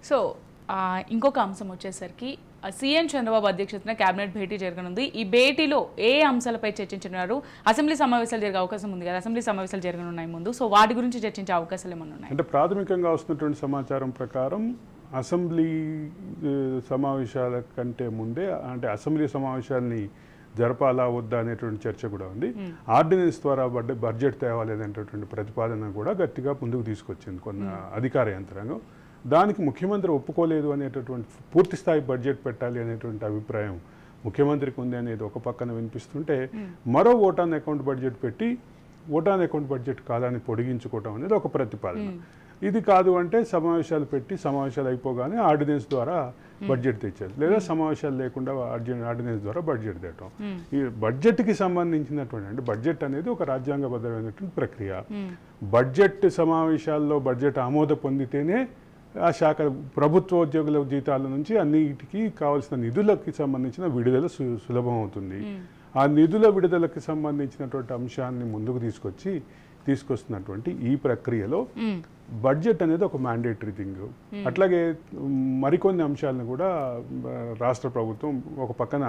So ఆ, ఇంకొక అంశం వచ్చేసరికి ఆ, సీఎం చంద్రబాబు అధ్యక్షతన కేబినెట్ భేటీ జరగనుంది ఈ భేటీలో ఏ అంశాలపై చర్చించనున్నారు అసెంబ్లీ సమావేశాలు జరిగే అవకాశం ఉంది కదా అసెంబ్లీ సమావేశాలు జరగనున్నాయి ముందు సో వాటి గురించి చర్చించే అవకాశాలు ఏమైనా ఉన్నాయి అంటే ప్రాథమికంగా వస్తున్నటువంటి సమాచారం ప్రకారం అసెంబ్లీ ఏ, సమావేశాల కంటే ముందే అంటే అసెంబ్లీ సమావేశాల్ని జరపాలా వద్దా అనేటువంటి చర్చ కూడా ఉంది ఆర్డినెన్స్ ద్వారా బడ్జెట్ బడ్జెట్ తేవాలి అనేటటువంటి ప్రతిపాదన కూడా గట్టిగా ముందుకు తీసుకొచ్చింది కొన్ని అధికార యంత్రాంగం దానికి ముఖ్యమంత్రి ఒప్పుకోలేదు అనేటటువంటి పూర్తి స్థాయి బడ్జెట్ పెట్టాలి అనేటువంటి అభిప్రాయం ముఖ్యమంత్రికి ఉంది అనేది ఒక పక్కన వినిపిస్తుంటే మరో ఓటాన్ అకౌంట్ బడ్జెట్ పెట్టి ఓటాన్ అకౌంట్ బడ్జెట్ కాలాన్ని పొడిగించుకోవటం అనేది ఒక ప్రతిపాదన ఇది కాదు అంటే సమావేశాలు పెట్టి సమావేశాలు అయిపోగానే ఆర్డినెన్స్ ద్వారా బడ్జెట్ తెచ్చారు లేదా సమావేశాలు లేకుండా ఆర్డి- ఆర్డినెన్స్ ద్వారా బడ్జెట్ తేయటం ఈ బడ్జెట్కి సంబంధించినటువంటి అంటే బడ్జెట్ అనేది ఒక రాజ్యాంగబద్ధమైనటువంటి ప్రక్రియ బడ్జెట్ సమావేశాల్లో బడ్జెట్ ఆమోద పొందితేనే ఆ శాఖ ప్రభుత్వ ఉద్యోగుల జీతాల నుంచి అన్నిటికీ కావాల్సిన నిధులకి సంబంధించిన విడుదల సు- సులభం అవుతుంది ఆ నిధుల విడుదలకి సంబంధించినటువంటి అంశాన్ని ముందుకు తీసుకొచ్చి తీసుకొస్తున్నటువంటి ఈ ప్రక్రియలో బడ్జెట్ అనేది ఒక మ్యాండేటరీ థింగ్ అట్లాగే మ్, మరికొన్ని అంశాలను కూడా ఆ, రాష్ట్ర ప్రభుత్వం ఒక పక్కన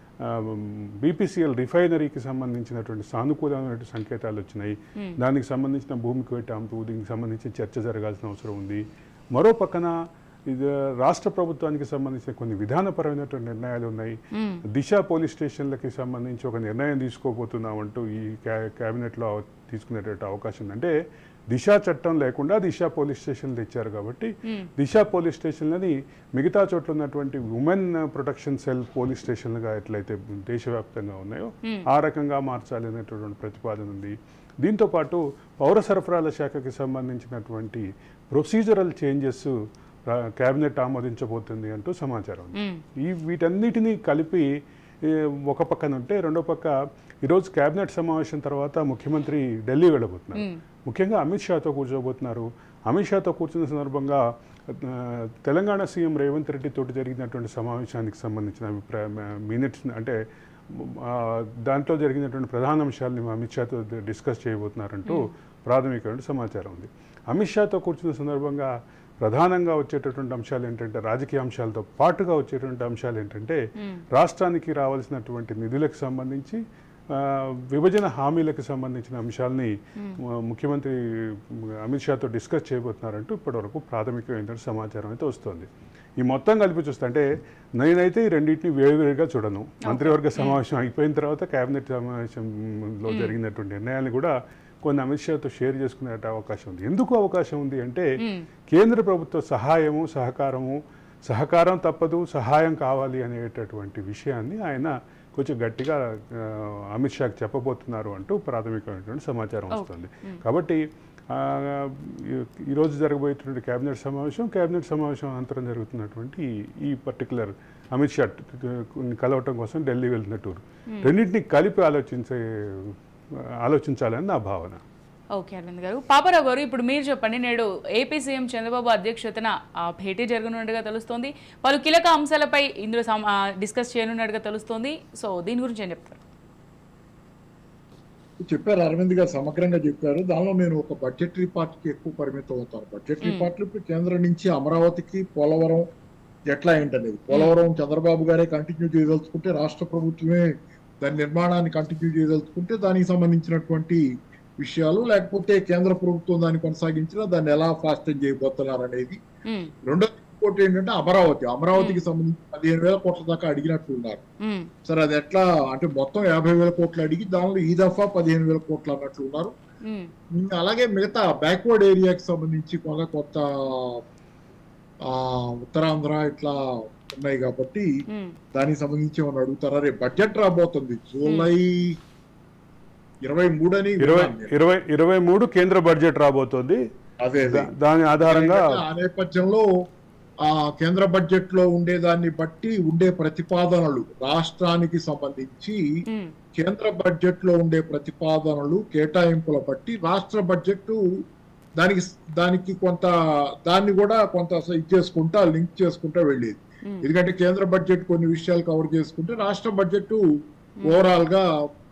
బీపీసీఎల్ రిఫైనరీకి సంబంధించినటువంటి సానుకూలమైనటువంటి సంకేతాలు వచ్చినాయి దానికి సంబంధించిన భూమికి పెట్టాంపు దీనికి సంబంధించిన చర్చ జరగాల్సిన అవసరం ఉంది మరో పక్కన ఇది రాష్ట్ర ప్రభుత్వానికి సంబంధించిన కొన్ని విధానపరమైనటువంటి నిర్ణయాలు ఉన్నాయి దిశ పోలీస్ స్టేషన్లకి సంబంధించి ఒక నిర్ణయం తీసుకోబోతున్నామంటూ ఈ క్యా- క్యాబినెట్లో తీసుకునేటువంటి అవకాశం ఉంది అంటే దిశ చట్టం లేకుండా దిశ పోలీస్ స్టేషన్లు తెచ్చారు కాబట్టి దిశ పోలీస్ స్టేషన్లని మిగతా చోట్ల ఉన్నటువంటి ఉమెన్ ప్రొటెక్షన్ సెల్ పోలీస్ స్టేషన్లుగా ఎట్లయితే దేశవ్యాప్తంగా ఉన్నాయో ఆ రకంగా మార్చాలి అనేటటువంటి ప్రతిపాదన ఉంది దీంతో పాటు పౌర సరఫరాల శాఖకి సంబంధించినటువంటి ప్రొసీజరల్ చేంజెస్ కేబినెట్ ఆమోదించబోతుంది అంటూ సమాచారం ఉంది ఈ వీటన్నిటినీ కలిపి ఏ, ఒక పక్కన ఉంటే రెండో పక్క ఈరోజు కేబినెట్ సమావేశం తర్వాత ముఖ్యమంత్రి ఢిల్లీ వెళ్ళబోతున్నారు ముఖ్యంగా అమిత్ షాతో కూర్చోబోతున్నారు అమిత్ షాతో కూర్చున్న సందర్భంగా ఆ, తెలంగాణ సీఎం రేవంత్ రెడ్డి తోటి జరిగినటువంటి సమావేశానికి సంబంధించిన అభిప్రాయం మినిట్స్ అంటే ఆ, దాంట్లో జరిగినటువంటి ప్రధాన అంశాలని అమిత్ షాతో డిస్కస్ చేయబోతున్నారంటూ ప్రాథమికమైన సమాచారం ఉంది అమిత్ షాతో కూర్చున్న సందర్భంగా ప్రధానంగా వచ్చేటటువంటి అంశాలు ఏంటంటే రాజకీయ అంశాలతో పాటుగా వచ్చేటువంటి అంశాలు ఏంటంటే రాష్ట్రానికి రావాల్సినటువంటి నిధులకు సంబంధించి ఆ, విభజన హామీలకు సంబంధించిన అంశాలని ము- ముఖ్యమంత్రి అమిత్ షాతో డిస్కస్ చేయబోతున్నారంటూ ఇప్పటివరకు ప్రాథమికమైన సమాచారం అయితే వస్తుంది ఈ మొత్తం కలిపి చూస్తే అంటే నేనైతే ఈ రెండింటిని వేరువేరుగా చూడను మంత్రివర్గ సమావేశం అయిపోయిన తర్వాత కేబినెట్ సమావేశంలో జరిగినటువంటి నిర్ణయాన్ని కూడా కొన్ని అమిత్ షాతో షేర్ చేసుకునే అవకాశం ఉంది ఎందుకు అవకాశం ఉంది అంటే కేంద్ర ప్రభుత్వ సహాయము సహకారము సహకారం తప్పదు సహాయం కావాలి అనేటటువంటి విషయాన్ని ఆయన కొంచెం గట్టిగా ఆ, అమిత్ షాకి చెప్పబోతున్నారు అంటూ ప్రాథమికమైనటువంటి సమాచారం వస్తుంది కాబట్టి ఆ, ఈ- ఈరోజు జరగబోయేటువంటి కేబినెట్ సమావేశం కేబినెట్ సమావేశం అనంతరం జరుగుతున్నటువంటి ఈ- ఈ పర్టికులర్ అమిత్ షా ని కలవటం కోసం ఢిల్లీ వెళ్తున్న టూర్ రెండింటిని కలిపి ఆలోచించే ఆలోచించాలని నా భావన ఓకే అరవింద్ గారు పాపారావు గారు ఇప్పుడు మీరు చెప్పండి నేడు ఏపీ సీఎం చంద్రబాబు అధ్యక్షతన ఆ, భేటీ జరగనున్నట్టుగా తెలుస్తోంది పలు కీలక అంశాలపై ఇందులో సమ- ఆ, డిస్కస్ చేయనున్నట్టుగా తెలుస్తోంది సో దీని గురించి ఏం చెప్తారు చెప్పారు అరవింద్ గారు సమగ్రంగా చెప్పారు దానిలో నేను ఒక బడ్జెటరీ పార్ట్కి ఎక్కువ పరిమితం అవుతాను బడ్జెటరీ పార్ట్లు ఇప్పుడు కేంద్రం నుంచి అమరావతికి పోలవరం ఎట్లా ఏంటనేది పోలవరం చంద్రబాబు గారే కంటిన్యూ చేయదలుచుకుంటే రాష్ట్ర ప్రభుత్వమే దాని నిర్మాణాన్ని కంటిన్యూ చేయదలుచుకుంటే దానికి సంబంధించినటువంటి విషయాలు లేకపోతే కేంద్ర ప్రభుత్వం దాన్ని కొనసాగించినా దాన్ని ఎలా ఫాస్టెన్ చేయబోతున్నారు అనేది ఉమ్, రెండో ఇంకోటి ఏంటంటే అమరావతి అమరావతికి సంబంధించి పదిహేను వేల కోట్ల దాకా అడిగినట్లు ఉన్నారు ఉమ్, సరే అది ఎట్లా అంటే మొత్తం యాభై వేల కోట్లు అడిగి దానిలో ఈ దఫా పదిహేను వేల కోట్లు అన్నట్లు ఉన్నారు ఉమ్, ఇంకా అలాగే మిగతా బ్యాక్వర్డ్ ఏరియాకి సంబంధించి కొత్త కొత్త ఆ, ఉత్తరాంధ్ర ఇట్లా ఉన్నాయి కాబట్టి ఉమ్, దానికి సంబంధించి ఏమన్నా అడుగుతారా రేపు బడ్జెట్ రాబోతుంది జూలై ఇరవై మూడు అని ఇరవై విన్నాను నేను. ఇరవై ఇరవై మూడు కేంద్ర బడ్జెట్ రాబోతోంది అదే అదే దా- దాని ఆధారంగా ఏంటంటే ఆ నేపథ్యంలో ఆ కేంద్ర బడ్జెట్ లో ఉండేదాన్ని బట్టి ఉండే ప్రతిపాదనలు రాష్ట్రానికి సంబంధించి ఉమ్, కేంద్ర బడ్జెట్ లో ఉండే ప్రతిపాదనలు కేటాయింపుల బట్టి రాష్ట్ర బడ్జెట్ దానికి దానికి కొంత దాన్ని కూడా కొంత ఇది చేసుకుంటా లింక్ చేసుకుంటా వెళ్ళేది ఉమ్, ఎందుకంటే కేంద్ర బడ్జెట్ కొన్ని విషయాలు కవర్ చేసుకుంటే రాష్ట్ర బడ్జెట్ ఓవరాల్ గా